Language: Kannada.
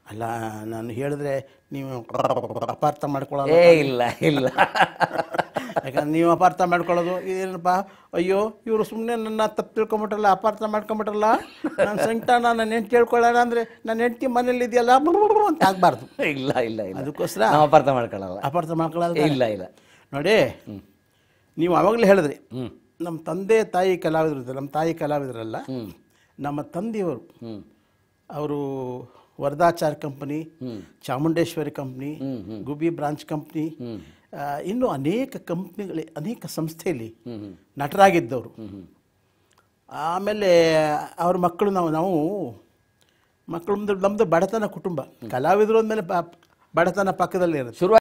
ಅಲ್ಲ ನಾನು ಹೇಳಿದ್ರೆ ನೀವು ಅಪಾರ್ಥ ಮಾಡ್ಕೊಳ್ಳೋದು ಏ ಇಲ್ಲ ಇಲ್ಲ ಯಾಕಂದ್ರೆ ನೀವು ಅಪಾರ್ಥ ಮಾಡ್ಕೊಳ್ಳೋದು ಏನಪ್ಪ ಅಯ್ಯೋ ಇವರು ಸುಮ್ಮನೆ ನನ್ನ ತಪ್ಪು ತಿಳ್ಕೊಂಬಿಟ್ರಲ್ಲ ಅಪಾರ್ಥ ಮಾಡ್ಕೊಂಬಿಟ್ರಲ್ಲ ನನ್ನ ಸಂಕಟ ನನ್ನ ಹೆಂಡ್ತಿ ಹೇಳ್ಕೊಳ್ಳೋಣ ಅಂದರೆ ನನ್ನ ಹೆಂಡ್ತಿ ಮನೇಲಿ ಇದೆಯಲ್ಲ ಅಂತ ಆಗಬಾರ್ದು ಇಲ್ಲ ಇಲ್ಲ ಇಲ್ಲ ಅದಕ್ಕೋಸ್ಕರ ನಾವು ಅಪಾರ್ಥ ಮಾಡ್ಕೊಳ್ಳಲ್ಲ ಅಪಾರ್ಥ ಮಾಡ್ಕೊಳ್ಳೋದು ಇಲ್ಲ ಇಲ್ಲ ನೋಡಿ ನೀವು ಅವಾಗಲೇ ಹೇಳಿದ್ರಿ ಹ್ಞೂ ನಮ್ಮ ತಂದೆ ತಾಯಿ ಕಲಾವಿದರು ಇದ್ದಾರೆ. ನಮ್ಮ ತಾಯಿ ಕಲಾವಿದರಲ್ಲ ಹ್ಞೂ ನಮ್ಮ ತಂದೆಯವರು ಹ್ಞೂ ಅವರು ವರದಾಚಾರ್ ಕಂಪ್ನಿ ಹ್ಞೂ ಚಾಮುಂಡೇಶ್ವರಿ ಕಂಪ್ನಿ ಹ್ಞೂ ಹ್ಞೂ ಗುಬಿ ಬ್ರಾಂಚ್ ಕಂಪ್ನಿ ಹ್ಞೂ ಆ, ಇನ್ನೂ ಅನೇಕ ಕಂಪ್ನಿಗಳಿ ಅನೇಕ ಸಂಸ್ಥೆಯಲ್ಲಿ ಹ್ಞೂ ಹ್ಞೂ ನಟರಾಗಿದ್ದವರು ಹ್ಞೂ ಹ್ಞೂ ಆಮೇಲೆ ಅವ್ರ ಮಕ್ಕಳು ನಾವು ನಾವು ಮಕ್ಕಳು ನಮ್ಮದು ಬಡತನ ಕುಟುಂಬ ಕಲಾವಿದರು ಅಂದಮೇಲೆ ಬಡತನ ಪಕ್ಕದಲ್ಲಿ ಇರುತ್ತೆ ಶುರು